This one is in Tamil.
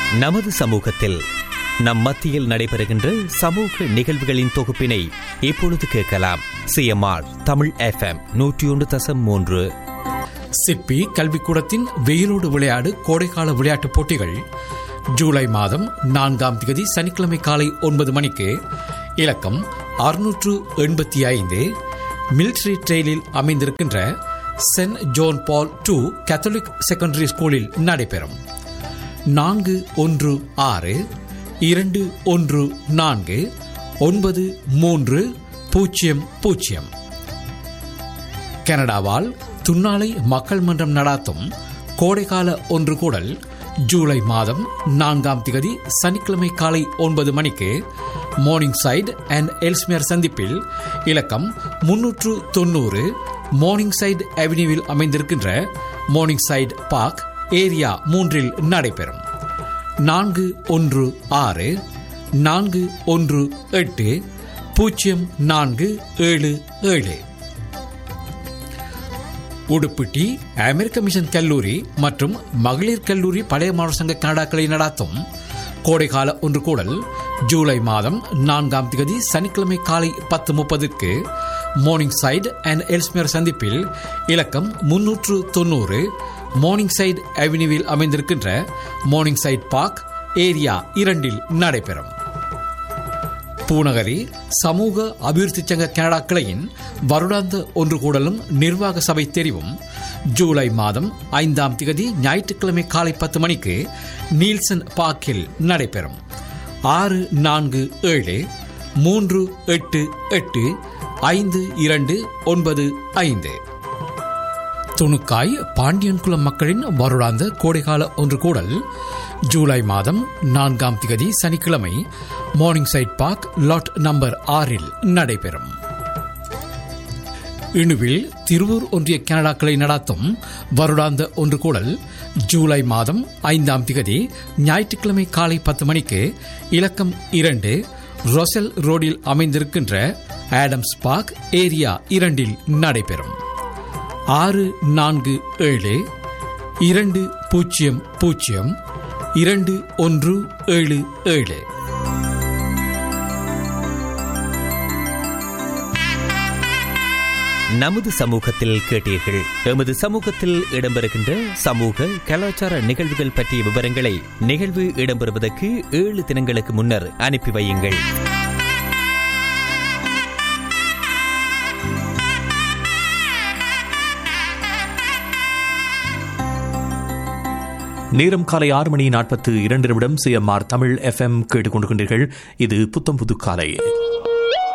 நமது சமூகத்தில் நம் மத்தியில் நடைபெறுகின்ற சமூக நிகழ்வுகளின் தொகுப்பினை இப்பொழுது கேட்கலாம் சிஎம்ஆர் தமிழ் எஃப்எம் நூற்றி ஒன்று தசம் மூன்று சிற்பி கல்விக்கூடத்தின் வெயிலோடு விளையாடு கோடைக்கால விளையாட்டுப் போட்டிகள் ஜூலை மாதம் நான்காம் தேதி சனிக்கிழமை காலை ஒன்பது மணிக்கு இலக்கம் அறுநூற்று எண்பத்தி ஐந்து மில்ட்ரி ட்ரெயிலில் அமைந்திருக்கின்ற saint John Paul two catholic secondary ஸ்கூலில் நடைபெறும் நான்கு ஒன்று ஆறு இரண்டு ஒன்று நான்கு ஒன்பது மூன்று பூஜ்ஜியம் பூஜ்ஜியம் கனடாவால் துன்னாலை மக்கள் மன்றம் நடாத்தும் கோடைக்கால ஒன்று கூடல் ஜூலை மாதம் நான்காம் திகதி சனிக்கிழமை காலை ஒன்பது மணிக்கு மார்னிங் சைடு அண்ட் எல்ஸ்மியர் சந்திப்பில் இலக்கம் முன்னூற்று தொண்ணூறு மார்னிங் சைடு அவென்யூவில் அமைந்திருக்கின்ற மார்னிங் சைடு பார்க் ஏரியா மூன்றில் நடைபெறும் நான்கு ஒன்று ஆறு நான்கு ஒன்று எட்டு பூஜ்ஜியம் நான்கு ஏழு ஏழு உடுப்பிட்டி அமெரிக்க மிஷன் கல்லூரி மற்றும் மகளிர் கல்லூரி பழைய மாணவர் சங்க கனடாக்களை நடாத்தும் கோடைக்கால ஒன்று கூடல் ஜூலை மாதம் நான்காம் தேதி சனிக்கிழமை காலை பத்து முப்பதுக்கு மார்னிங் சைடு அண்ட் எல்ஸ்மியர் சந்திப்பில் இலக்கம் முன்னூற்று தொண்ணூறு மார்னிங் சைடு அவென்யூவில் அமைந்திருக்கின்ற மார்னிங் சைடு பார்க் ஏரியா இரண்டில் நடைபெறும் பூநகரி சமூக அபிவிருத்தி சங்க கனடா கிளையின் வருடாந்த ஒன்று கூடலும் நிர்வாக சபை தெரிவும் ஜூலை மாதம் ஐந்தாம் திகதி ஞாயிற்றுக்கிழமை காலை பத்து மணிக்கு நீல்சன் பார்க்கில் நடைபெறும் ஆறு நான்கு ஏழு மூன்று எட்டு எட்டு ஐந்து இரண்டு ஒன்பது ஐந்து துணுக்காய் பாண்டியன்குளம் மக்களின் வருடாந்த கோடைகால ஒன்று கூடல் ஜூலை மாதம் நான்காம் திகதி சனிக்கிழமை morning side park lot number ஆறில் நடைபெறும் இணுவில் திருவூர் ஒன்றிய கனடாக்களை நடாத்தும் வருடாந்த ஒன்று கூடல் ஜூலை மாதம் ஐந்தாம் திகதி ஞாயிற்றுக்கிழமை காலை பத்து மணிக்கு இலக்கம் இரண்டு ரொசல் ரோடில் அமைந்திருக்கின்ற ஆடம்ஸ் பார்க் ஏரியா இரண்டில் நடைபெறும் ஆறு நான்கு ஏழு இரண்டு பூஜ்ஜியம் பூஜ்ஜியம் இரண்டு ஒன்று ஏழு ஏழு நமது சமூகத்தில் கேட்டீர்கள் எமது சமூகத்தில் இடம்பெறுகின்ற சமூக கலாச்சார நிகழ்வுகள் பற்றிய விவரங்களை நிகழ்வு இடம்பெறுவதற்கு ஏழு தினங்களுக்கு முன்னர் அனுப்பி வையுங்கள் நேரம் காலை ஆறு மணி நாற்பத்து இரண்டு நிமிடம் சிஎம்ஆர் தமிழ் எஃப்எம் கேட்டுக்கொண்டிருக்கின்றீர்கள் இது புத்தம் புது காலை